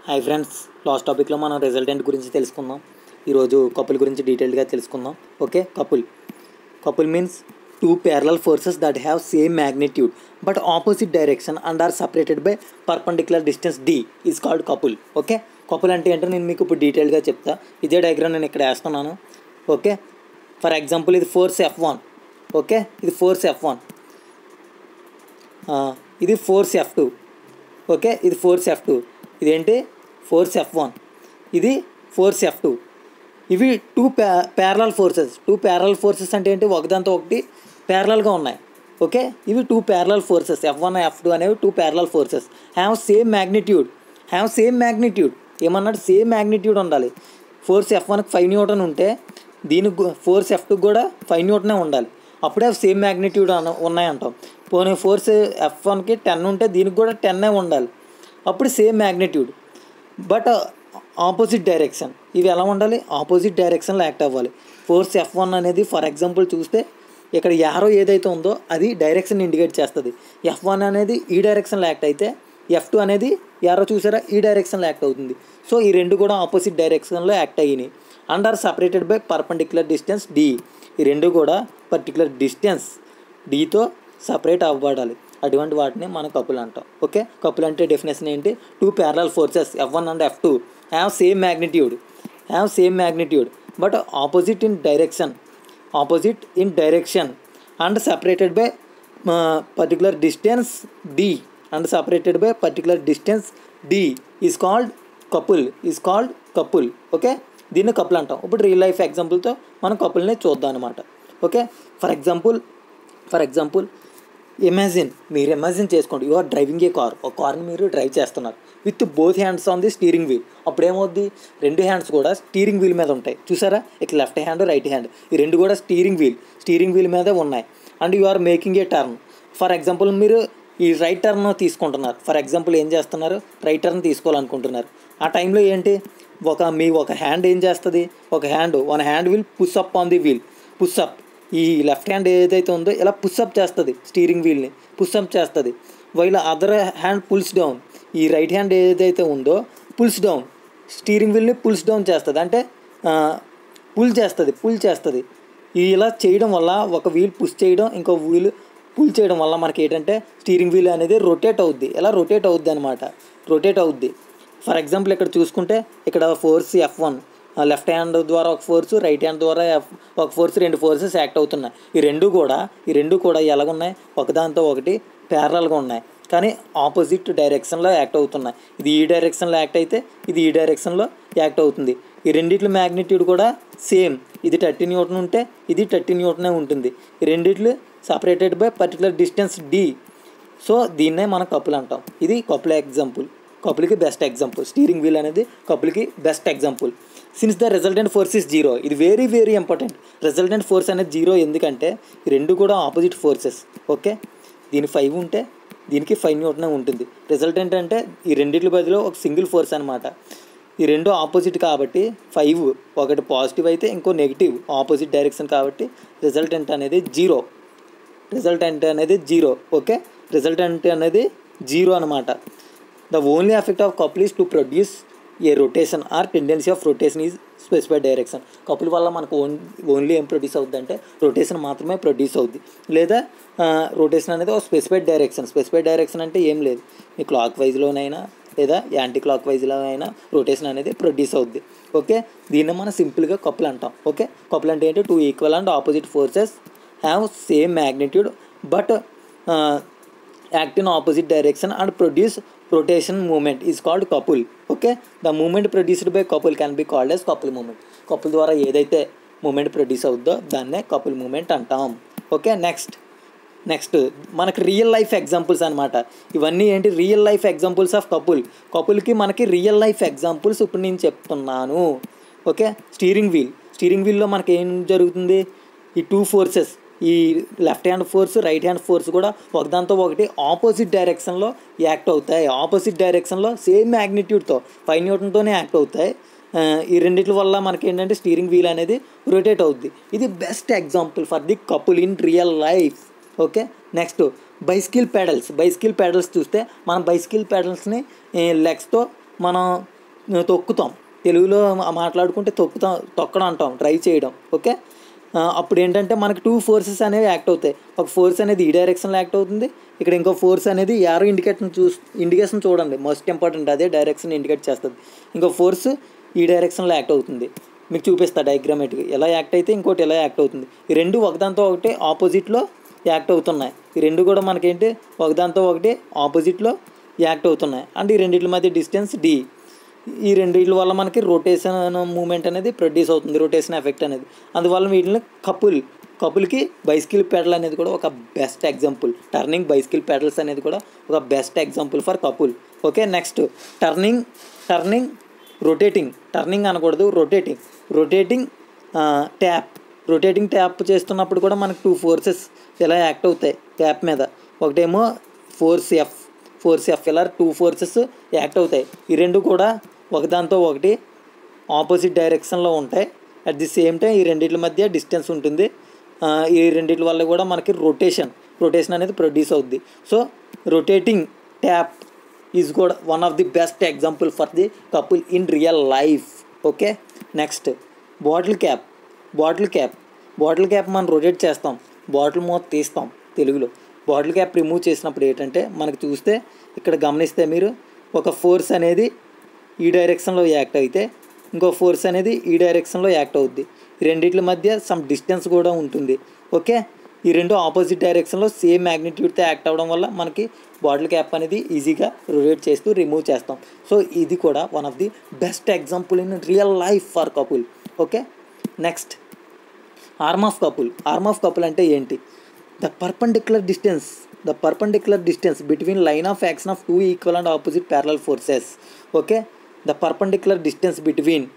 hi friends last టాపిక్లో మనం resultant గురించి తెలుసుకుందాం ఈరోజు కపుల్ గురించి డీటెయిల్గా తెలుసుకుందాం okay couple couple means two parallel forces that have same magnitude but opposite direction and are separated by perpendicular distance D is called couple okay couple అంటే ఏంటో నేను మీకు ఇప్పుడు డీటెయిల్గా చెప్తా ఇదే డయాగ్రామ్ నేను ఇక్కడ వేస్తున్నాను ఓకే ఫర్ ఎగ్జాంపుల్ ఇది ఫోర్స్ ఎఫ్ వన్ ఓకే ఇది ఫోర్స్ ఎఫ్ వన్ ఇది ఫోర్స్ ఎఫ్ టూ ఓకే ఇది ఫోర్స్ ఎఫ్ టూ ఇదేంటి ఫోర్స్ ఎఫ్ వన్ ఇది ఫోర్స్ ఎఫ్ టూ ఇవి టూ ప్యా parallel forces two parallel forces అంటే ఏంటి ఒకదాంతో ఒకటి ప్యారలల్గా ఉన్నాయి ఓకే ఇవి two parallel forces F one F two అనేవి two parallel forces have same magnitude have same magnitude ఏమన్నాడు సేమ్ మ్యాగ్నిట్యూడ్ ఉండాలి ఫోర్స్ ఎఫ్ వన్కి ఫైవ్ న్యూటన్ ఉంటే దీనికి ఫోర్స్ ఎఫ్ టూకి కూడా ఫైవ్ న్యూటనే ఉండాలి అప్పుడే సేమ్ మ్యాగ్నిట్యూడ్ అన ఉన్నాయంటాం పోనీ ఫోర్స్ ఎఫ్ వన్కి టెన్ ఉంటే దీనికి కూడా టెన్నే ఉండాలి అప్పుడు same magnitude but opposite direction ఇవి ఎలా ఉండాలి ఆపోజిట్ డైరెక్షన్లో యాక్ట్ అవ్వాలి ఫోర్స్ ఎఫ్ వన్ అనేది ఫర్ ఎగ్జాంపుల్ చూస్తే ఇక్కడ యారో ఏదైతే ఉందో అది డైరెక్షన్ ఇండికేట్ చేస్తుంది ఎఫ్ వన్ అనేది ఈ డైరెక్షన్లో యాక్ట్ అయితే ఎఫ్ టూ అనేది యారో చూసారా ఈ డైరెక్షన్లో యాక్ట్ అవుతుంది సో ఈ రెండు కూడా ఆపోజిట్ డైరెక్షన్లో యాక్ట్ అయ్యినాయి and are separated by perpendicular distance D ఈ రెండు కూడా పర్టికులర్ డిస్టెన్స్ డితో సపరేట్ అవ్వబడాలి అటువంటి వాటిని మనం కపుల్ అంటాం ఓకే కపుల్ అంటే డెఫినేషన్ ఏంటి two parallel forces F one and F two have same magnitude have same magnitude but opposite in direction opposite in direction and separated by particular distance D and separated by particular distance D is called couple is called couple okay దీన్ని couple అంటాం ఇప్పుడు real life ఎగ్జాంపుల్తో మనం కపుల్ని చూద్దాం అనమాట okay for example for example imagine మీరు imagine చేసుకోండి you are driving a car ఒక కార్ని మీరు డ్రైవ్ చేస్తున్నారు with both hands on the steering wheel అప్పుడు ఏమవుద్ది రెండు హ్యాండ్స్ కూడా స్టీరింగ్ వీల్ మీద ఉంటాయి చూసారా ఇక లెఫ్ట్ హ్యాండ్ రైట్ హ్యాండ్ ఈ రెండు కూడా స్టీరింగ్ వీల్ స్టీరింగ్ వీల్ మీదే ఉన్నాయి and you are making a turn for example మీరు ఈ రైట్ టర్న్ తీసుకుంటున్నారు ఫర్ ఎగ్జాంపుల్ ఏం చేస్తున్నారు రైట్ టర్న్ తీసుకోవాలనుకుంటున్నారు ఆ టైంలో ఏంటి ఒక మీ ఒక హ్యాండ్ ఏం చేస్తుంది ఒక hand one hand will push up on the wheel push up ఈ లెఫ్ట్ హ్యాండ్ ఏదైతే ఉందో ఇలా పుషప్ చేస్తుంది స్టీరింగ్ వీల్ని పుషప్ చేస్తుంది while other hand pulls down ఈ రైట్ హ్యాండ్ ఏదైతే ఉందో పుల్స్ డౌన్ స్టీరింగ్ వీల్ని పుల్స్ డౌన్ చేస్తుంది అంటే పుల్ చేస్తుంది పుల్ చేస్తుంది ఇలా చేయడం వల్ల ఒక వీల్ పుష్ చేయడం ఇంకో వీల్ పుల్ చేయడం వల్ల మనకి ఏంటంటే స్టీరింగ్ వీల్ అనేది రొటేట్ అవుద్ది ఎలా రొటేట్ అవుద్ది అనమాట రొటేట్ అవుద్ది ఫర్ ఎగ్జాంపుల్ ఇక్కడ చూసుకుంటే ఇక్కడ force F one left hand ద్వారా ఒక ఫోర్స్ రైట్ హ్యాండ్ ద్వారా ఒక ఫోర్స్ రెండు ఫోర్సెస్ యాక్ట్ అవుతున్నాయి ఈ రెండు కూడా ఈ రెండు కూడా ఎలాగున్నాయి ఒకదాంతో ఒకటి ప్యారలల్గా ఉన్నాయి కానీ ఆపోజిట్ డైరెక్షన్లో యాక్ట్ అవుతున్నాయి ఇది ఈ డైరెక్షన్లో యాక్ట్ అయితే ఇది ఈ డైరెక్షన్లో యాక్ట్ అవుతుంది ఈ రెండిట్ల మ్యాగ్నిట్యూడ్ కూడా సేమ్ ఇది థర్టీ న్యూటన్ ఉంటే ఇది థర్టీ న్యూటనే ఉంటుంది ఈ రెండిట్లు separated by particular distance D so దీన్నే మనం కపుల్ అంటాం ఇది కపుల్ ఎగ్జాంపుల్ కపుల్కి బెస్ట్ ఎగ్జాంపుల్ స్టీరింగ్ వీల్ అనేది కపుల్కి best example since the resultant force is zero ఇది very very important resultant force అనేది జీరో ఎందుకంటే ఈ రెండు కూడా ఆపోజిట్ ఫోర్సెస్ ఓకే దీని ఫైవ్ ఉంటే దీనికి ఫైవ్ న్యూటనే ఉంటుంది రిజల్టెంట్ అంటే ఈ రెండిట్ల బదులు ఒక సింగిల్ ఫోర్స్ అనమాట ఈ రెండు ఆపోజిట్ కాబట్టి ఫైవ్ ఒకటి పాజిటివ్ అయితే ఇంకో నెగిటివ్ ఆపోజిట్ డైరెక్షన్ కాబట్టి రిజల్టెంట్ అనేది జీరో రిజల్టెంట్ అనేది జీరో ఓకే రిజల్టెంట్ అనేది జీరో అనమాట the only effect of couple is to produce a rotation or tendency of rotation is specified direction couple వల్ల మనకు ఓన్ ఓన్లీ ఏం ప్రొడ్యూస్ అవుద్ది అంటే రొటేషన్ మాత్రమే ప్రొడ్యూస్ అవుద్ది లేదా రొటేషన్ అనేది ఒక స్పెసిఫైడ్ డైరెక్షన్ స్పెసిఫైడ్ డైరెక్షన్ అంటే ఏం లేదు మీ క్లాక్ వైజ్లోనైనా లేదా యాంటీ క్లాక్ వైజ్లో అయినా రొటేషన్ అనేది ప్రొడ్యూస్ అవుద్ది ఓకే దీన్ని మనం సింపుల్గా కపుల్ అంటాం ఓకే కపుల్ అంటే ఏంటి two equal and opposite forces have same magnitude but act in opposite direction and produce rotation moment is called couple okay the moment produced by couple can be called as couple moment couple ద్వారా ఏదైతే moment produce అవుద్దో దాన్నే couple moment అంటాం okay next next మనకి real life examples అనమాట ఇవన్నీ ఏంటి real life examples of couple కపుల్కి మనకి రియల్ లైఫ్ ఎగ్జాంపుల్స్ ఇప్పుడు నేను చెప్తున్నాను ఓకే స్టీరింగ్ వీల్ స్టీరింగ్ వీల్లో మనకి ఏం జరుగుతుంది ఈ టూ ఫోర్సెస్ ఈ left hand force right hand force కూడా ఒకదాంతో ఒకటి ఆపోజిట్ డైరెక్షన్లో యాక్ట్ అవుతాయి ఆపోజిట్ డైరెక్షన్లో సేమ్ మ్యాగ్నిట్యూడ్తో ఫైవ్ న్యూటన్తోనే యాక్ట్ అవుతాయి ఈ రెండిట్ల వల్ల మనకి ఏంటంటే స్టీరింగ్ వీల్ అనేది రొటేట్ అవుద్ది ఇది best example for the couple in real life okay next bicycle pedals bicycle pedals చూస్తే మనం బైస్కిల్ పెడల్స్ని లెగ్స్తో మనం తొక్కుతాం తెలుగులో మా- మాట్లాడుకుంటే తొక్కుతాం తొక్కడం అంటాం డ్రైవ్ చేయడం ఓకే ఆ, అప్పుడు ఏంటంటే మనకి టూ ఫోర్సెస్ అనేవి యాక్ట్ అవుతాయి ఒక ఫోర్స్ అనేది ఈ డైరెక్షన్లో యాక్ట్ అవుతుంది ఇక్కడ ఇంకో ఫోర్స్ అనేది యారో ఇండికేషన్ చూ ఇండికేషన్ చూడండి మోస్ట్ ఇంపార్టెంట్ అదే డైరెక్షన్ ఇండికేట్ చేస్తుంది ఇంకో ఫోర్స్ ఈ డైరెక్షన్లో యాక్ట్ అవుతుంది మీకు చూపిస్తా డయాగ్రామేటిక్ ఎలా యాక్ట్ అయితే ఇంకోటి ఎలా యాక్ట్ అవుతుంది ఈ రెండు ఒకదాంతో ఒకటి ఆపోజిట్లో యాక్ట్ అవుతున్నాయి ఈ రెండు కూడా మనకేంటి ఒకదాంతో ఒకటి ఆపోజిట్లో యాక్ట్ అవుతున్నాయి అండ్ ఈ రెండింటి మధ్య డిస్టెన్స్ డి ఈ రెండింటి వల్ల మనకి రొటేషన్ మూమెంట్ అనేది ప్రొడ్యూస్ అవుతుంది రొటేషన్ ఎఫెక్ట్ అనేది అందువల్ల వీటిని కపుల్ కపుల్కి బైసికిల్ పెడల్ అనేది కూడా ఒక best example turning bicycle pedals అనేది కూడా ఒక best example for couple okay next turning turning rotating turning అనకూడదు rotating rotating tap rotating tap చేస్తున్నప్పుడు కూడా మనకు టూ ఫోర్సెస్ ఇలా యాక్ట్ అవుతాయి ట్యాప్ మీద ఒకటేమో ఫోర్స్ ఎఫ్ ఫోర్స్ ఎఫ్ ఇలా టూ ఫోర్సెస్ యాక్ట్ అవుతాయి ఈ రెండు కూడా ఒకదాంతో ఒకటి ఆపోజిట్ డైరెక్షన్లో ఉంటాయి అట్ ది సేమ్ టైం ఈ రెండింటి మధ్య డిస్టెన్స్ ఉంటుంది ఆ, ఈ రెండింటి వల్ల కూడా మనకి రొటేషన్ రొటేషన్ అనేది ప్రొడ్యూస్ అవుద్ది సో రొటేటింగ్ ట్యాప్ ఈజ్ కూడా one of the best example for the couple in real life okay next bottle cap bottle cap bottle cap మనం రొటేట్ చేస్తాం బాటిల్ మూత తీస్తాం తెలుగులో బాటిల్ క్యాప్ రిమూవ్ చేసినప్పుడు ఏంటంటే మనకి చూస్తే ఇక్కడ గమనిస్తే మీరు ఒక ఫోర్స్ అనేది ఈ డైరెక్షన్లో యాక్ట్ అయితే ఇంకో ఫోర్స్ అనేది ఈ డైరెక్షన్లో యాక్ట్ అవుద్ది ఈ రెండిట్ల మధ్య సమ్ డిస్టెన్స్ కూడా ఉంటుంది ఓకే ఈ రెండు ఆపోజిట్ డైరెక్షన్లో సేమ్ మ్యాగ్నిట్యూడ్తో యాక్ట్ అవ్వడం వల్ల మనకి బాటిల్ క్యాప్ అనేది ఈజీగా రొటేట్ చేస్తూ రిమూవ్ చేస్తాం సో ఇది కూడా one of the best example in real life for couple okay next arm of couple arm of couple అంటే ఏంటి the perpendicular distance the perpendicular distance between line of action of two equal and opposite parallel forces okay the perpendicular distance between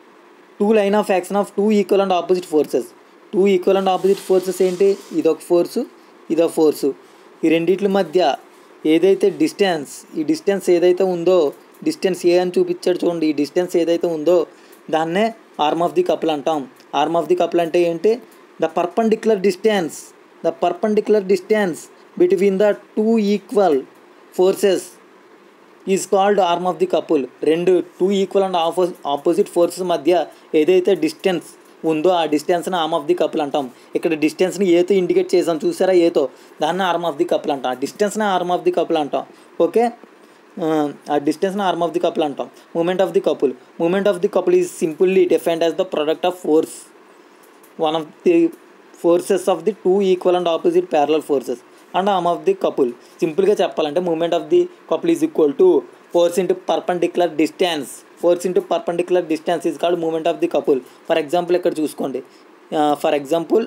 two line of action of two equal and opposite forces two equal and opposite forces ఏంటి ఇదొక force ఇదొక force ఈ రెండిట్ల మధ్య ఏదైతే distance ఈ distance ఏదైతే ఉందో distance ఏ అని చూపించాడు చూడండి ఈ డిస్టెన్స్ ఏదైతే ఉందో దాన్నే ఆర్మ్ ఆఫ్ ది కపుల్ అంటాం ఆర్మ్ ఆఫ్ ది కపుల్ అంటే ఏంటి the perpendicular distance the perpendicular distance between the two equal forces is called arm of the couple రెండు టూ ఈక్వల్ అండ్ ఆపో ఆపోజిట్ ఫోర్సెస్ మధ్య ఏదైతే డిస్టెన్స్ ఉందో ఆ డిస్టెన్స్ని ఆర్మ్ ఆఫ్ ది కపుల్ అంటాం ఇక్కడ డిస్టెన్స్ని ఏతో ఇండికేట్ చేసాం చూసారా ఏతో దాన్ని ఆర్మ్ ఆఫ్ ది కపుల్ అంటాం ఆ డిస్టెన్స్ని ఆర్మ్ ఆఫ్ ది కపుల్ అంటాం ఓకే ఆ డిస్టెన్స్ని ఆర్మ్ ఆఫ్ ది కపుల్ అంటాం moment of the couple moment of the couple is simply defined as the product of force one of the forces of the two equal and opposite parallel forces and arm of the couple సింపుల్గా చెప్పాలంటే moment of the couple is equal to force into perpendicular distance force into perpendicular distance is called moment of the couple for example ఇక్కడ చూసుకోండి for example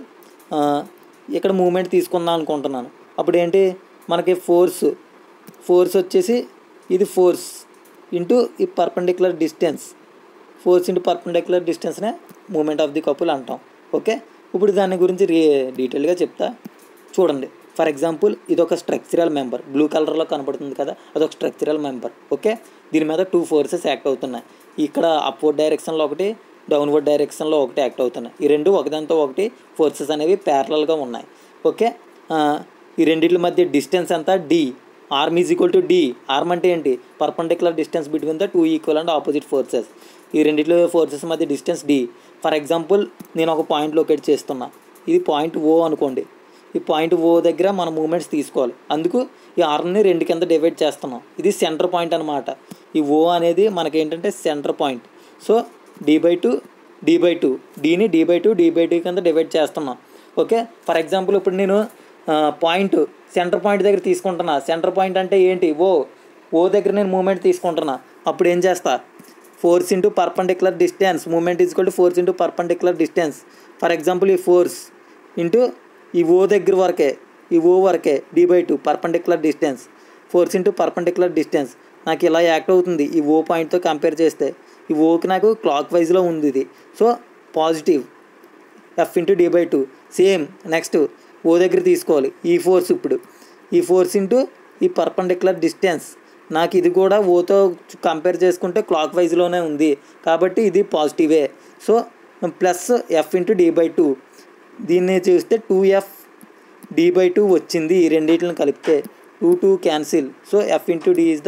ఇక్కడ moment తీసుకుందాం అనుకుంటున్నాను అప్పుడు ఏంటి మనకి ఫోర్స్ ఫోర్స్ వచ్చేసి ఇది ఫోర్స్ ఇంటూ ఈ perpendicular distance force into perpendicular డిస్టెన్స్నే మూమెంట్ ఆఫ్ ది కపుల్ అంటాం ఓకే ఇప్పుడు దాని గురించి రీ డీటెయిల్గా చెప్తా చూడండి ఫర్ ఎగ్జాంపుల్ ఇది ఒక స్ట్రక్చరల్ మెంబర్ బ్లూ కలర్లో కనపడుతుంది కదా అదొక స్ట్రక్చరల్ మెంబర్ ఓకే దీని మీద టూ ఫోర్సెస్ యాక్ట్ అవుతున్నాయి ఇక్కడ అప్వర్డ్ డైరెక్షన్లో ఒకటి డౌన్వర్డ్ డైరెక్షన్లో ఒకటి యాక్ట్ అవుతున్నాయి ఈ రెండు ఒకదాంతో ఒకటి ఫోర్సెస్ అనేవి ప్యారలల్గా ఉన్నాయి ఓకే ఆ, ఈ రెండింటి మధ్య డిస్టెన్స్ ఎంత D arm is equal to D arm అంటే ఏంటి perpendicular distance between the two equal and opposite forces ఈ రెండిట్లో ఫోర్సెస్ మధ్య డిస్టెన్స్ డి ఫర్ ఎగ్జాంపుల్ నేను ఒక పాయింట్ లొకేట్ చేస్తున్నా ఇది పాయింట్ ఓ అనుకోండి ఈ పాయింట్ ఓ దగ్గర మన మూమెంట్స్ తీసుకోవాలి అందుకు ఈ ఆర్మ్ని రెండు కింద డివైడ్ చేస్తున్నాం ఇది సెంటర్ పాయింట్ అనమాట ఈ ఓ అనేది మనకేంటంటే centre point so D by two D by two డీని D by two D by two కింద డివైడ్ చేస్తున్నాం ఓకే ఫర్ ఎగ్జాంపుల్ ఇప్పుడు నేను పాయింట్ సెంటర్ పాయింట్ దగ్గర తీసుకుంటున్నా సెంటర్ పాయింట్ అంటే ఏంటి ఓ ఓ దగ్గర నేను మూమెంట్ తీసుకుంటున్నా అప్పుడు ఏం చేస్తా force into perpendicular distance moment is to force into perpendicular distance for example ఈ ఫోర్స్ ఇంటూ ఈ ఓ దగ్గర వరకే ఈ ఓ వరకే D by two perpendicular distance force into perpendicular distance నాకు ఇలా యాక్ట్ అవుతుంది ఈ ఓ పాయింట్తో కంపేర్ చేస్తే ఈ ఓకి నాకు క్లాక్ వైజ్లో ఉంది ఇది so positive F into D by two same next O దగ్గర తీసుకోవాలి ఈ ఫోర్స్ ఇప్పుడు ఈ ఫోర్స్ ఇంటూ ఈ పర్పండిక్యులర్ డిస్టెన్స్ నాకు ఇది కూడా ఓతో కంపేర్ చేసుకుంటే క్లాక్ వైజ్లోనే ఉంది కాబట్టి ఇది పాజిటివే so plus F into D by two దీన్ని చూస్తే two F D by two వచ్చింది ఈ రెండింటిని కలిపితే two two cancel so F into D is the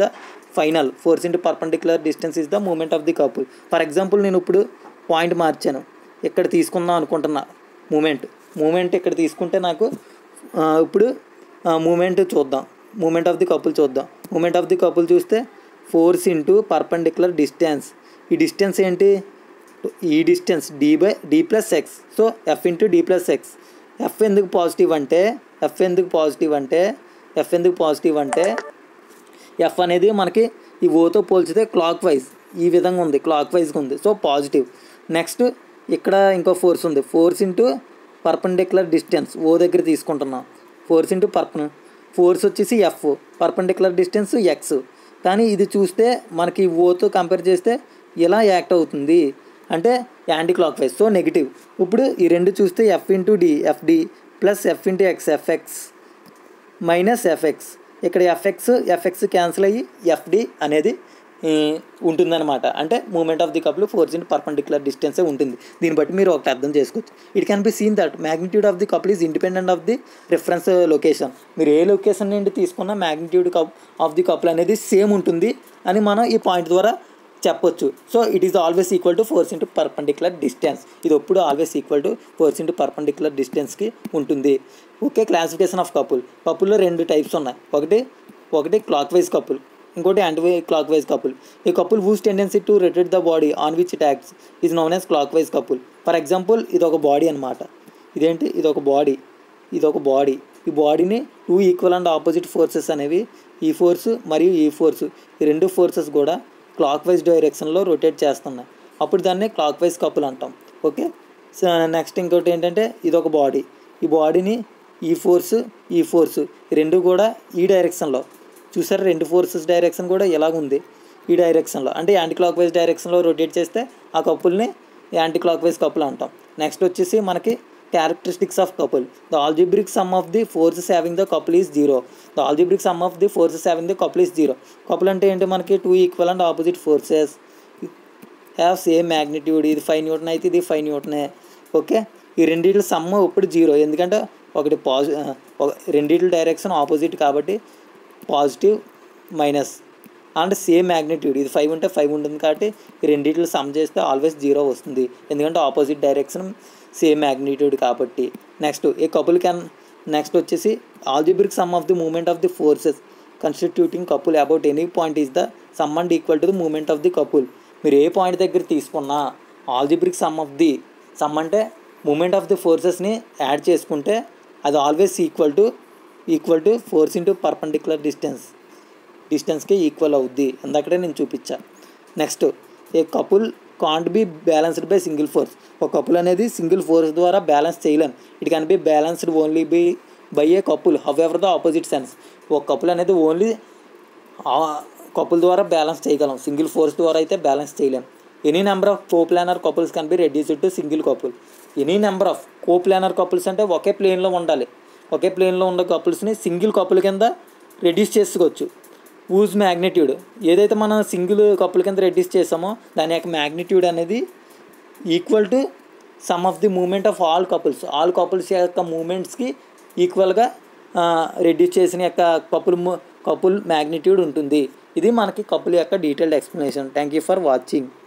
final force into perpendicular distance is the moment of the couple for example నేను ఇప్పుడు point మార్చాను ఇక్కడ తీసుకుందాం అనుకుంటున్నా మూమెంట్ మూమెంట్ ఇక్కడ తీసుకుంటే నాకు ఆ, ఇప్పుడు మూమెంట్ చూద్దాం మూమెంట్ ఆఫ్ ది కపుల్ చూద్దాం మూమెంట్ ఆఫ్ ది కపుల్ చూస్తే ఫోర్స్ ఇంటూ పర్పెండిక్యులర్ డిస్టెన్స్ ఈ డిస్టెన్స్ ఏంటి ఈ distance D by D plus X so F into D plus X F ఎందుకు పాజిటివ్ అంటే ఎఫ్ ఎందుకు పాజిటివ్ అంటే ఎఫ్ ఎందుకు పాజిటివ్ అంటే ఎఫ్ అనేది మనకి ఈ ఓతో పోల్చితే క్లాక్ వైజ్ ఈ విధంగా ఉంది క్లాక్ వైజ్గా ఉంది సో పాజిటివ్ నెక్స్ట్ ఇక్కడ ఇంకో ఫోర్స్ ఉంది force into perpendicular distance O దగ్గర తీసుకుంటున్నాం ఫోర్స్ ఇంటూ పర్పన్ ఫోర్స్ వచ్చేసి ఎఫ్ పర్పెండిక్యులర్ డిస్టెన్స్ ఎక్స్ కానీ ఇది చూస్తే మనకి ఓతో కంపేర్ చేస్తే ఇలా యాక్ట్ అవుతుంది అంటే anti clock wise so negative ఇప్పుడు ఈ రెండు చూస్తే F into D F D plus F into X F X minus F X ఇక్కడ ఎఫ్ఎక్స్ ఎఫ్ఎక్స్ క్యాన్సిల్ అయ్యి ఎఫ్డి అనేది ఈ, ఉంటుందన్నమాట అంటే moment of the couple force in perpendicular డిస్టెన్సే ఉంటుంది దీన్ని బట్టి మీరు ఒకటి అర్థం చేసుకోవచ్చు it can be seen that magnitude of the couple is independent of the reference location మీరు ఏ లొకేషన్ నుండి తీసుకున్న magnitude cup of the couple అనేది సేమ్ ఉంటుంది అని మనం ఈ పాయింట్ ద్వారా చెప్పొచ్చు so it is always equal to force into perpendicular distance ఇది ఎప్పుడు always equal to force into perpendicular డిస్టెన్స్కి ఉంటుంది ఓకే క్లాసిఫికేషన్ ఆఫ్ కపుల్ కపుల్లో రెండు టైప్స్ ఉన్నాయి ఒకటి ఒకటి క్లాక్ వైజ్ కపుల్ ఇంకోటి యాంటీ క్లాక్ వైజ్ కపుల్ ఈ couple whose tendency to rotate the body on which it acts is known as clock wise couple for example ఇది ఒక body అనమాట ఇదేంటి ఇది ఒక బాడీ ఇది ఒక బాడీ ఈ బాడీని two equal and opposite forces అనేవి ఈ ఫోర్స్ మరియు ఈ ఫోర్స్ ఈ రెండు ఫోర్సెస్ కూడా క్లాక్ వైజ్ డైరెక్షన్లో రొటేట్ చేస్తున్నాయి అప్పుడు దాన్ని క్లాక్ వైజ్ కపుల్ అంటాం ఓకే సో నెక్స్ట్ ఇంకోటి ఏంటంటే ఇది ఒక బాడీ ఈ బాడీని ఈ ఫోర్స్ ఈ ఫోర్స్ ఈ రెండు కూడా ఈ డైరెక్షన్లో చూసారు రెండు ఫోర్సెస్ డైరెక్షన్ కూడా ఎలాగ ఉంది ఈ డైరెక్షన్లో అంటే యాంటీ క్లాక్ వైజ్ డైరెక్షన్లో రొటేట్ చేస్తే ఆ కపుల్ని యాంటీ క్లాక్ వైజ్ కపుల్ అంటాం నెక్స్ట్ వచ్చేసి మనకి characteristics of couple the algebraic sum of the forces having the couple is zero the algebraic sum of the forces having the couple is zero couple అంటే ఏంటి మనకి two equal and opposite forces have same magnitude ఇది five newton అయితే ఇది five న్యూటనే okay ఈ రెండిట్ల some ఇప్పుడు zero ఎందుకంటే ఒకటి పాజి ఒక రెండిట్ల డైరెక్షన్ ఆపోజిట్ కాబట్టి positive minus and same magnitude ఇది ఫైవ్ ఉంటే ఫైవ్ ఉంటుంది కాబట్టి ఈ రెండిట్లు సమ్ చేస్తే ఆల్వేస్ జీరో వస్తుంది ఎందుకంటే ఆపోజిట్ డైరెక్షన్ సేమ్ మ్యాగ్నిట్యూడ్ కాబట్టి next a couple can next వచ్చేసి algebraic sum of the moment of the forces constituting couple about any point is the sum and equal to the moment of the couple మీరు ఏ point దగ్గర తీసుకున్నా algebraic sum of the sum అంటే moment of the ఫోర్సెస్ని add చేసుకుంటే అది always equal to equal to force into perpendicular distance డిస్టెన్స్కి equal అవుద్ది ఇందాకడే నేను చూపించా next a couple can't be balanced by single force ఒక కపుల్ అనేది సింగిల్ ఫోర్స్ ద్వారా బ్యాలెన్స్ చేయలేం it can be balanced only by by a couple however the opposite sense ఒక కపుల్ అనేది ఓన్లీ కపుల్ ద్వారా బ్యాలెన్స్ చేయగలం సింగిల్ ఫోర్స్ ద్వారా అయితే బ్యాలెన్స్ చేయలేం any number of coplanar couples can be reduced to single couple any number of coplanar couples అంటే ఒకే ప్లేన్లో ఉండాలి ఒకే ప్లేన్లో ఉన్న కపుల్స్ని సింగిల్ కపుల్ కింద రెడ్యూస్ చేసుకోవచ్చు ఊజ్ మ్యాగ్నిట్యూడ్ ఏదైతే మనం సింగిల్ కపుల్ కింద రెడ్యూస్ చేసామో దాని యొక్క మ్యాగ్నిట్యూడ్ అనేది equal to sum of the moment of all couples all couples యొక్క మూమెంట్స్కి ఈక్వల్గా రెడ్యూస్ చేసిన యొక్క కపుల్ కపుల్ మ్యాగ్నిట్యూడ్ ఉంటుంది ఇది మనకి కపుల్ యొక్క detailed explanation thank you for watching